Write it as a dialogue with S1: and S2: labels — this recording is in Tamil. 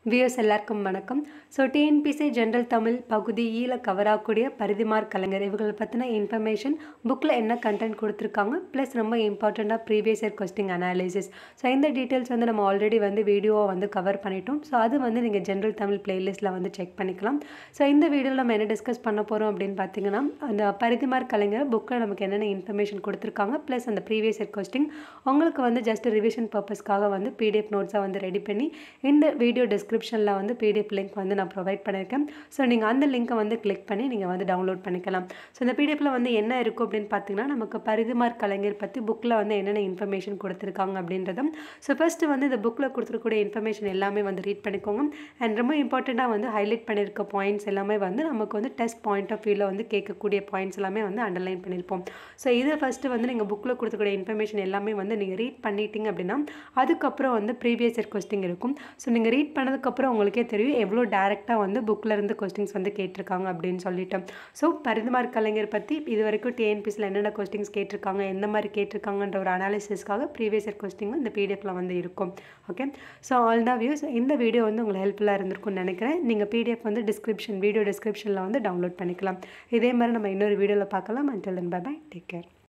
S1: வியூஸ் எல்லாருக்கும் வணக்கம் ஸோ டிஎன்பிசி ஜென்ரல் தமிழ் பகுதி ஈல கவராகக்கூடிய பரிதிமார் கலைஞர் இவங்களை பற்றின இன்ஃபர்மேஷன் புக்கில் என்ன கண்டென்ட் கொடுத்துருக்காங்க ப்ளஸ் ரொம்ப இம்பார்ட்டண்ட்டாக previous year question analysis so இந்த டீட்டெயில்ஸ் வந்து நம்ம ஆல்ரெடி வந்து வீடியோவை வந்து கவர் பண்ணிட்டோம் ஸோ அது வந்து நீங்கள் ஜென்ரல் தமிழ் பிளேலிஸ்ட்டில் வந்து செக் பண்ணிக்கலாம் ஸோ இந்த வீடியோவில் நம்ம என்ன டிஸ்கஸ் பண்ண போகிறோம் அப்படின்னு பார்த்தீங்கன்னா அந்த பரிதிமார் கலைஞர் புக்கில் நமக்கு என்னென்ன இன்ஃபர்மேஷன் கொடுத்துருக்காங்க ப்ளஸ் அந்த ப்ரீவியஸ் இயர் கொஸ்டின் உங்களுக்கு வந்து ஜஸ்ட் ரிவிஷன் பர்பஸ்க்காக வந்து பிடிஎஃப் நோட்ஸாக வந்து ரெடி பண்ணி இந்த வீடியோ டிஸ்கிரிப்ஷனில் வந்து பிடிஎஃப் லிங்க் வந்து நான் ப்ரொவைட் பண்ணியிருக்கேன் ஸோ நீங்கள் அந்த லிங்க்கை வந்து கிளிக் பண்ணி நீங்கள் வந்து டவுன்லோட் பண்ணிக்கலாம் ஸோ இந்த பிடிஎஃப்பில் வந்து என்ன இருக்கும் அப்படின்னு பார்த்தீங்கன்னா நமக்கு பரிதிமார் கலைஞர் பற்றி புக்கில் வந்து என்னென்ன இன்ஃபர்மேஷன் கொடுத்துருக்காங்க அப்படின்றதும் ஸோ ஃபஸ்ட்டு வந்து இந்த புக்கில் கொடுத்துருக்கூடிய இன்ஃபர்மேஷன் எல்லாமே வந்து ரீட் பண்ணிக்கோங்க அண்ட் ரொம்ப இம்பார்ட்டண்ட்டாக வந்து ஹைலைட் பண்ணியிருக்க பாயிண்ட்ஸ் எல்லாமே வந்து நமக்கு வந்து டெஸ்ட் பாயிண்ட் ஆஃப் வியூவில் வந்து கேட்கக்கூடிய பாயிண்ட்ஸ் எல்லாமே வந்து அண்டர்லைன் பண்ணியிருப்போம் ஸோ இதை ஃபஸ்ட்டு வந்து நீங்கள் புக்கில் கொடுத்துக்கூடிய இன்ஃபர்மேஷன் எல்லாமே வந்து நீங்கள் ரீட் பண்ணிட்டீங்க அப்படின்னா அதுக்கப்புறம் வந்து ப்ரீவியஸ் இயர் கொஸ்டின் இருக்கும் ஸோ நீங்கள் ரீட் பண்ணதுக்கப்புறம் உங்களுக்கே தெரியும் எவ்வளோ டேரெக்டாக வந்து புக்கில் இருந்து கொஸ்டின்ஸ் வந்து கேட்டிருக்காங்க அப்படின்னு சொல்லிட்டு ஸோ பரிந்துமார் கலைஞர் பற்றி இது வரைக்கும் டிஎன்பிசியில் என்னென்ன கொஸ்டின்ஸ் கேட்டிருக்காங்க எந்த மாதிரி கேட்டிருக்காங்கன்ற ஒரு அனாலிசிஸ்க்காக ப்ரீவியஸ் இயர் கொஸ்டின் இந்த பிடிஎஃப்ல வந்து இருக்கும் ஓகே ஸோ ஆல் தான் வியூஸ் இந்த வீடியோ வந்து உங்களுக்கு ஹெல்ப்ஃபுல்லாக இருந்திருக்கும்னு நினைக்கிறேன் நீங்கள் பிடிஎஃப் வந்து டிஸ்கிரிப்ஷன் வீடியோ டிஸ்கிரிப்ஷனில் வந்து டவுன்லோட் பண்ணிக்கலாம் இதே மாதிரி நம்ம இன்னொரு வீடியோவில் பார்க்கலாம் until then bye bye take care